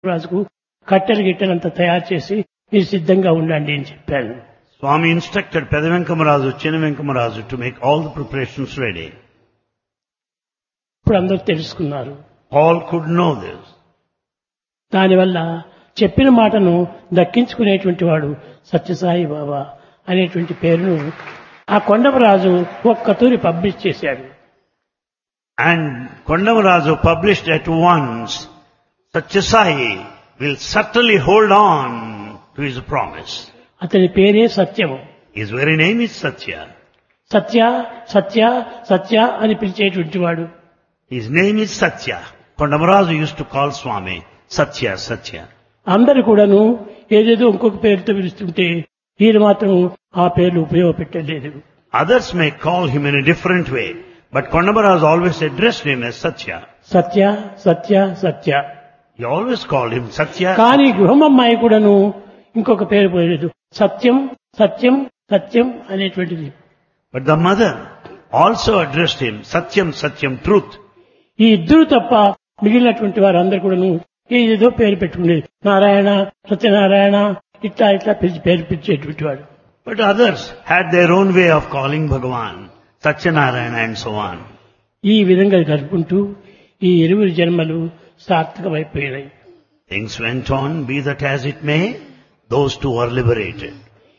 రాజుకు కట్టెలు గిట్టెలంతా తయారు చేసి మీరు సిద్ధంగా ఉండండి అని చెప్పాను Swami instructed Pedavenkamarazu, Chinnavenkamarazu to make all the preparations ready. ఇప్పుడు అందరూ తెలుసుకున్నారు All could know this. దానివల్ల చెప్పిన మాటను దక్కించుకునేటువంటి వాడు సత్యసాయి బాబా అనేటువంటి పేరును ఆ కొండపరాజు ఒక్కతూరి పబ్లిష్ చేశాడు And Kondamarazu published at once, Satyasai will certainly hold on to his promise. అతని పేరే సత్యము His very name is Satya. సత్య సత్య సత్య అని పిలిచేటువంటి వాడు His name is Satya. Kondamarazu used to call Swami Satya, Satya. అందరు కూడాను ఏదేదో ఇంకొక పేరుతో పిలుస్తుంటే ఈయన మాత్రం ఆ పేర్లు ఉపయోగపెట్టలేదు Others may call him in a different way, but Kondamarazu always addressed him as Satya. Satya Satya Satya He always called him Satya. కానీ గృహమమ్మాయి కూడాను ఇంకొక పేరు పోయలేదు సత్యం సత్యం సత్యం అనేటువంటిది But the mother also addressed him Satyam, Satyam, truth. ఈ ఇద్దరు తప్ప మిగిలినటువంటి వారందరూ కూడాను ఏదేదో పేరు పెట్టుకునేది నారాయణ సత్యనారాయణ ఇట్లా ఇట్లా పిలిచి పేరు పిలిచేటువంటి వాడు But others had their own way of calling Bhagavan, Satyanarayana and so on. ఈ విధంగా జరుపుకుంటూ ఈ ఇరువురి జన్మలు సార్థకమైపోయినాయి Things went on, be that as it may, those two were liberated.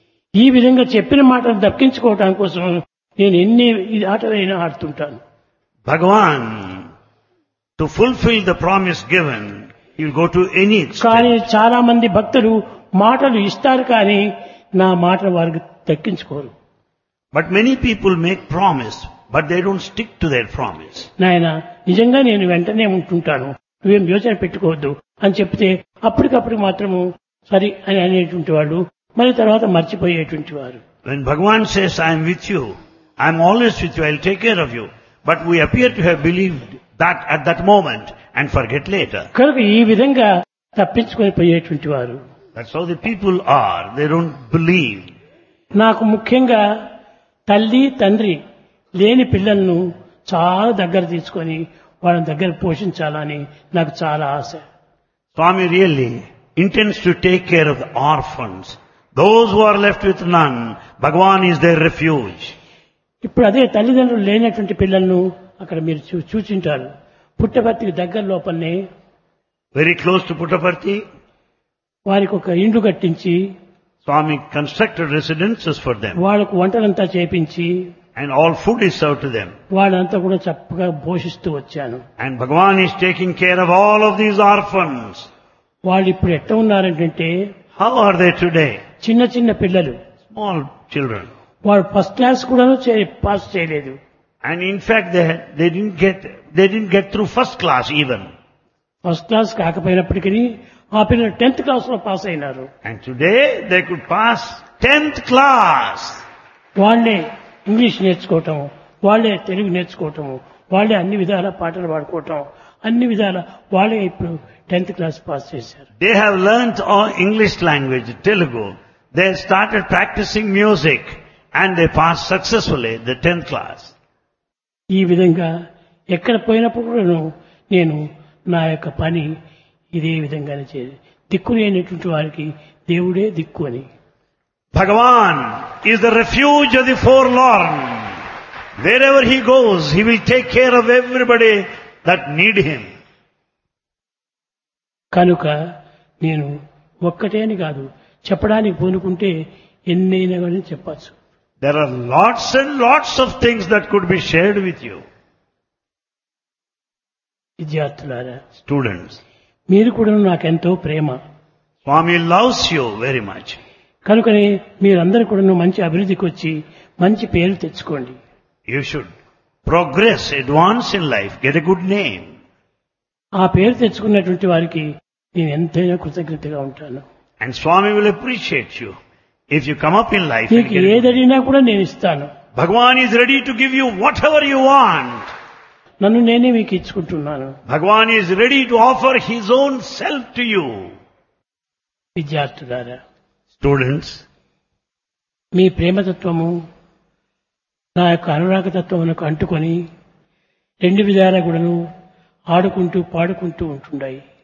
ఈ విధంగా చెప్పిన మాటలు దక్కించుకోవటం కోసం నేను ఎన్ని ఆటలైనా ఆడుతుంటాను Bhagavan, to fulfill the promise given, he will go to any కానీ extent. చాలా మంది భక్తులు మాటలు ఇస్తారు కానీ నా మాటలు వారికి దక్కించుకోరు But many people make promise, but they don't stick to their promise. నాయన నిజంగా నేను వెంటనే ఉంటుంటాను నువ్వేం యోచన పెట్టుకోవద్దు అని చెప్తే అప్పటికప్పుడు మాత్రము సరి అని అనేటువంటి వాడు మరి తర్వాత మర్చిపోయేటువంటి వారు When Bhagavan says, I am with you, I am always with you, I will take care of you. But we appear to have believed that at that moment and forget later. కనుక ఈ విధంగా తప్పించుకొని పోయేటువంటి వారు That's how the people are. They don't believe. నాకు ముఖ్యంగా తల్లి తండ్రి లేని పిల్లలను చాలా దగ్గర తీసుకొని వాళ్ళని దగ్గర పోషించాలని నాకు చాలా ఆశ Swami really intends to take care of the orphans. Those who are left with none, Bhagavan is their refuge. ఇప్పుడు అదే తల్లిదండ్రులు లేనటువంటి పిల్లలను అక్కడ మీరు చూ చూచింటారు పుట్టపర్తికి దగ్గర లోపలనే Very close to Puttaparthi, వారికి ఒక ఇండ్లు కట్టించి Swami constructed residences for them. వాళ్ళకు వంటలంతా చేపించి And all food is served to them. వాళ్ళంతా కూడా చక్కగా పోషిస్తూ వచ్చాను And Bhagavan is taking care of all of these orphans. వాళ్ళు ఇప్పుడు ఎట్లా ఉన్నారంటే How are they today? చిన్న చిన్న పిల్లలు Small children. వాళ్ళు ఫస్ట్ క్లాస్ కూడా పాస్ చేయలేదు And in fact, they, they didn't get, they didn't get through first class even. First class కాకపోయినప్పటికీ ఆ పిల్లలు టెన్త్ క్లాస్ లో పాస్ అయినారు And today, they could pass 10th class. వాళ్ళే ఇంగ్లీష్ నేర్చుకోవటం వాళ్ళే తెలుగు నేర్చుకోవటం వాళ్ళే అన్ని విధాల పాటలు పాడుకోవటం అన్ని విధాల వాళ్ళే ఇప్పుడు టెన్త్ క్లాస్ పాస్ చేశారు They have learnt all English language, Telugu. They started practicing music and they passed successfully the 10th class. ఈ విధంగా ఎక్కడ పోయినప్పుడు కూడాను నేను నా యొక్క పని ఇదే విధంగానే చేయాలి దిక్కు లేనటువంటి వారికి దేవుడే దిక్కు అని Bhagavan is the refuge of the forlorn. Wherever he goes, he will take care of everybody that need him. కనుక నేను ఒక్కటే అని కాదు చెప్పడానికి పూనుకుంటే ఎన్నైనా కానీ చెప్పచ్చు There are lots and lots of things that could be shared with you. విద్యార్థులారా Students, మీరు కూడా నాకెంతో ప్రేమ Swami loves you very much. కనుకనే మీరందరూ కూడా మంచి అభివృద్ధికి వచ్చి మంచి పేరు తెచ్చుకోండి You should progress, advance in life, get a good name. ఆ పేరు తెచ్చుకున్నటువంటి వారికి నేను ఎంతైనా కృతజ్ఞతగా ఉంటాను And Swami will appreciate you. If you come up in life and మీకు get a good ఏదడినా కూడా నేను ఇస్తాను Bhagavan is ready to give you whatever you want. నన్ను నేనే మీకు ఇచ్చుకుంటున్నాను Bhagavan is ready to offer his own self to you. విద్యార్థులారా Students, మీ ప్రేమతత్వము నా యొక్క అనురాగతత్వమునకు అంటుకొని రెండు విధాల కూడాను ఆడుకుంటూ పాడుకుంటూ ఉంటుండాయి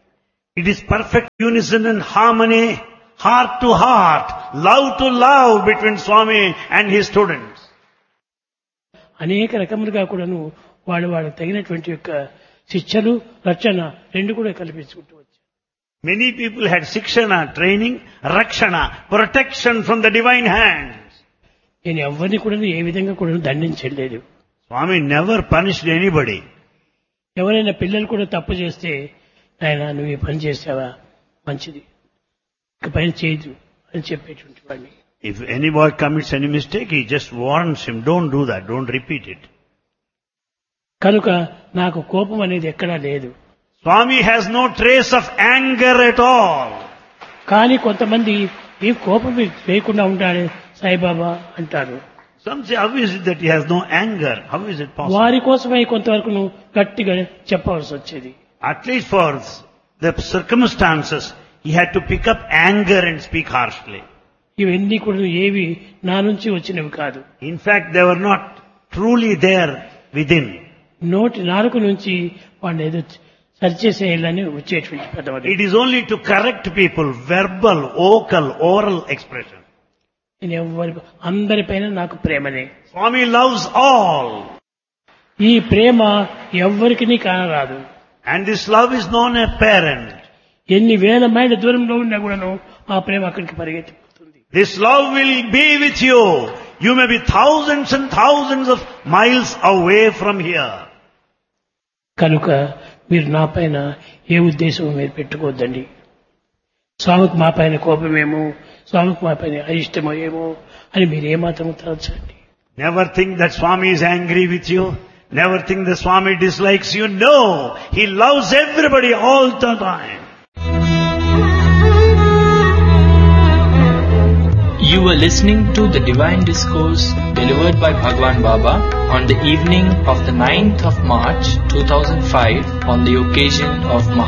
It is perfect unison and harmony, heart to heart, love to love between Swami and his students. అనేక రకములుగా కూడాను వాళ్ళు వాళ్ళకి తగినటువంటి యొక్క శిక్షలు రక్షణ రెండు కూడా కల్పించుకుంటూ వచ్చారు Many people had Sikshana training, Rakshana, protection from the divine hands. నేను ఎవరిని కూడా ఏ విధంగా కూడా దండించలేదు Swami never punished anybody. ఎవరైనా పిల్లలు కూడా తప్పు చేస్తే నాయన నువ్వు ఈ పని చేసావా మంచిది ఇక పని చేయదు అని చెప్పేటువంటి వాడిని If any boy commits any mistake, he just warns him, don't do that, don't repeat it. కనుక నాకు కోపం అనేది ఎక్కడా లేదు Swami has no trace of anger at all. కానీ కొంతమంది ఈ కోపం చేయకుండా ఉంటాడే సాయిబాబా అంటారు Some say, how is it that he has no anger? How is it possible? వారి కోసమై కొంతవరకు నువ్వు గట్టిగా చెప్పవలసి వచ్చేది At least for the circumstances, he had to pick up anger and speak harshly. ఇవన్నీ కూడా ఏవి నా నుంచి వచ్చినవి కాదు In fact, they were not truly there within. నోటి నాలుగు నుంచి వాడిని ఏదో సరిచేసేయాలని వచ్చేటువంటి పెద్దవాడు It is only to correct people, verbal, vocal, oral expression. నేను ఎవరి అందరిపైన నాకు ప్రేమనే Swami loves all. ఈ ప్రేమ ఎవ్వరికి కానరాదు And this love is non apparent. ఎన్ని వేల మైళ్ళ దూరంలో ఉన్నా కూడాను ఆ ప్రేమ అక్కడికి పరిగెత్తిపోతుంది This love will be with you. You may be thousands and thousands of miles away from here. కనుక మీరు నా పైన ఏ ఉద్దేశం మీరు పెట్టుకోవద్దండి స్వామికి మా పైన కోపమేమో స్వామికి మా పైన అయిష్టమో ఏమో అని మీరు ఏమాత్రం తలచండి Never think that Swami is angry with you. Never think that Swami dislikes you. No, he loves everybody all the time. You were listening to the Divine Discourse delivered by Bhagwan Baba on the evening of the 9th of March 2005 on the occasion of Maha